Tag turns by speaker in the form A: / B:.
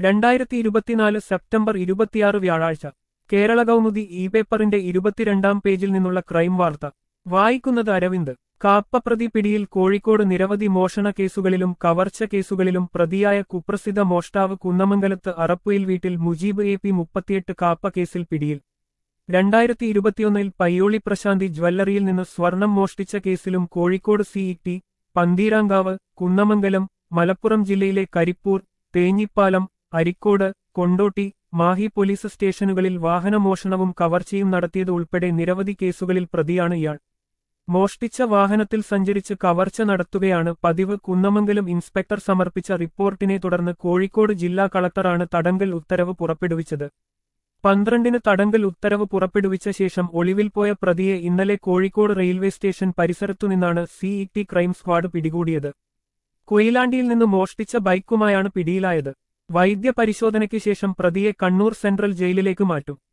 A: രണ്ടായിരത്തി ഇരുപത്തിനാല് സെപ്റ്റംബർ ഇരുപത്തിയാറ് വ്യാഴാഴ്ച കേരള കൗമുദി ഇ പേപ്പറിന്റെ ഇരുപത്തിരണ്ടാം പേജിൽ നിന്നുള്ള ക്രൈം വാർത്ത വായിക്കുന്നത് അരവിന്ദ് കാപ്പപ്രതി പിടിയിൽ കോഴിക്കോട് നിരവധി മോഷണ കേസുകളിലും കവർച്ച കേസുകളിലും പ്രതിയായ കുപ്രസിദ്ധ മോഷ്ടാവ് കുന്നമംഗലത്ത് അറപ്പുയിൽ വീട്ടിൽ മുജീബ് എ പി മുപ്പത്തിയെട്ട് കാപ്പ കേസിൽ പിടിയിൽ രണ്ടായിരത്തി ഇരുപത്തിയൊന്നിൽ പയ്യോളി പ്രശാന്തി ജ്വല്ലറിയിൽ നിന്ന് സ്വർണം മോഷ്ടിച്ച കേസിലും കോഴിക്കോട് സിഇടി പന്തീരാങ്കാവ് കുന്നമംഗലം മലപ്പുറം ജില്ലയിലെ കരിപ്പൂർ തേഞ്ഞിപ്പാലം അരിക്കോട് കൊണ്ടോട്ടി മാഹി പോലീസ് സ്റ്റേഷനുകളിൽ വാഹനമോഷണവും കവർച്ചയും നടത്തിയത് ഉൾപ്പെടെ നിരവധി കേസുകളിൽ പ്രതിയാണ് ഇയാൾ മോഷ്ടിച്ച വാഹനത്തിൽ സഞ്ചരിച്ച് കവർച്ച നടത്തുകയാണ് പതിവ് കുന്നമംഗലം ഇൻസ്പെക്ടർ സമർപ്പിച്ച റിപ്പോർട്ടിനെ തുടർന്ന് കോഴിക്കോട് ജില്ലാ കളക്ടറാണ് തടങ്കൽ ഉത്തരവ് പുറപ്പെടുവിച്ചത് പന്ത്രണ്ടിന് തടങ്കൽ ഉത്തരവ് പുറപ്പെടുവിച്ച ശേഷം ഒളിവിൽ പോയ പ്രതിയെ ഇന്നലെ കോഴിക്കോട് റെയിൽവേ സ്റ്റേഷൻ പരിസരത്തുനിന്നാണ് സിഇടി ക്രൈം സ്ക്വാഡ് പിടികൂടിയത് കൊയിലാണ്ടിയിൽ നിന്ന് മോഷ്ടിച്ച ബൈക്കുമായാണ് പിടിയിലായത് വൈദ്യപരിശോധനയ്ക്ക് ശേഷം പ്രതിയെ കണ്ണൂർ സെൻട്രൽ ജയിലിലേക്ക് മാറ്റും